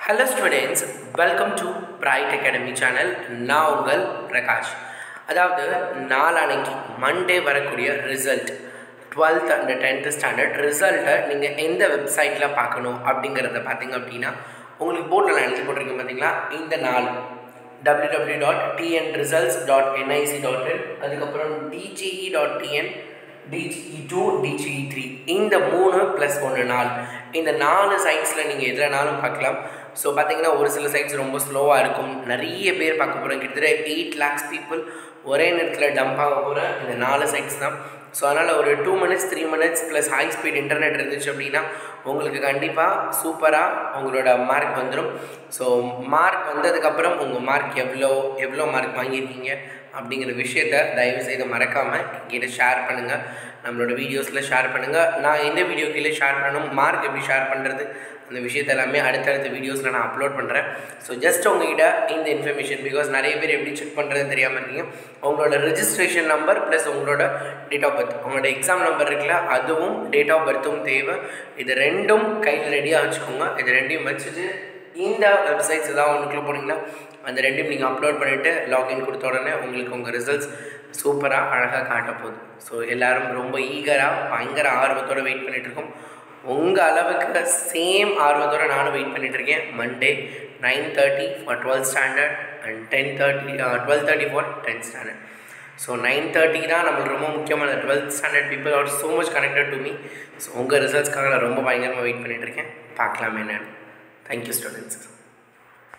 hello students welcome to bright academy channel நான் உங்கள் பிரகாஷ் அதாவது நாளானைக்கு மண்டே வரக்கூடிய result twelfth and tenth standard ரிசல்ட்டை நீங்கள் எந்த வெப்சைட்டில் பார்க்கணும் அப்படிங்கிறத பார்த்தீங்க அப்படின்னா உங்களுக்கு போர்டில் எழுதி போட்டிருக்கீங்க பார்த்தீங்களா இந்த நாள் W W dot TN results dot NIC dot in அதுக்கப்புறம் DGE dot TN DGE two DGE three இந்த மூணு ப்ளஸ் ஒன்று நாள் இந்த நாலு சைட்ஸில் நீங்கள் எதுலனாலும் பார்க்கலாம் ஸோ பார்த்தீங்கன்னா ஒரு சில சைட்ஸ் ரொம்ப ஸ்லோவாக இருக்கும் நிறைய பேர் பார்க்க போகிறோம் கிட்டத்தட்ட எயிட் லேக்ஸ் பீப்புள் ஒரே நேரத்தில் டம்ப் ஆக போகிற இந்த நாலு சைட்ஸ் தான் ஸோ அதனால் ஒரு two minutes three minutes plus high speed internet இருந்துச்சு அப்படின்னா உங்களுக்கு கண்டிப்பாக சூப்பராக உங்களோட மார்க் வந்துடும் ஸோ மார்க் வந்ததுக்கப்புறம் உங்கள் மார்க் எவ்வளோ எவ்வளோ மார்க் வாங்கியிருக்கீங்க அப்படிங்கிற விஷயத்த தயவு செய்து மறக்காமல் என்கிட்ட ஷேர் பண்ணுங்கள் நம்மளோட வீடியோஸில் ஷேர் பண்ணுங்கள் நான் எந்த வீடியோ கீழே ஷேர் பண்ணணும் மார்க் எப்படி ஷேர் பண்ணுறது அந்த விஷயத்த எல்லாமே அடுத்தடுத்த வீடியோஸில் நான் அப்லோட் பண்ணுறேன் ஸோ ஜஸ்ட் உங்ககிட்ட இந்த இன்ஃபர்மேஷன் பிகாஸ் நிறைய பேர் எப்படி செக் பண்ணுறதுன்னு தெரியாமல் இருக்கீங்க உங்களோட ரிஜிஸ்ட்ரேஷன் நம்பர் ப்ளஸ் உங்களோட டேட் ஆஃப் பர்த் உங்களோட எக்ஸாம் நம்பர் இருக்குல்ல அதுவும் டேட் ஆஃப் பர்த்தும் தேவை இது ரெண்டும் கையில் ரெடியாக வச்சுக்கோங்க இது ரெண்டையும் வச்சுட்டு இந்த வெப்சைட்ஸ் ஏதாவது ஒன்றுக்குள்ளே போனீங்கன்னா அந்த ரெண்டையும் நீங்கள் அப்லோட் பண்ணிவிட்டு லாகின் கொடுத்த உடனே உங்களுக்கு உங்கள் ரிசல்ட்ஸ் சூப்பராக அழகாக காட்ட போகுது ஸோ எல்லோரும் ரொம்ப ஈகராக பயங்கர ஆர்வத்தோடு வெயிட் பண்ணிகிட்ருக்கோம் உங்கள் அளவுக்கு சேம் ஆர்வத்தோடு நானும் வெயிட் பண்ணிகிட்ருக்கேன் Monday nine thirty for twelfth standard and ten thirty twelve thirty for tenth standard so nine thirty தான் நம்மளுக்கு ரொம்ப முக்கியமான twelfth standard people are so much connected to me so உங்கள் ரிசல்ட்ஸ்க்காக நான் ரொம்ப பயங்கரமாக வெயிட் பண்ணிகிட்ருக்கேன் பார்க்கலாமே என்னன்னு தேங்க்யூ ஸ்டூடெண்ட்ஸ்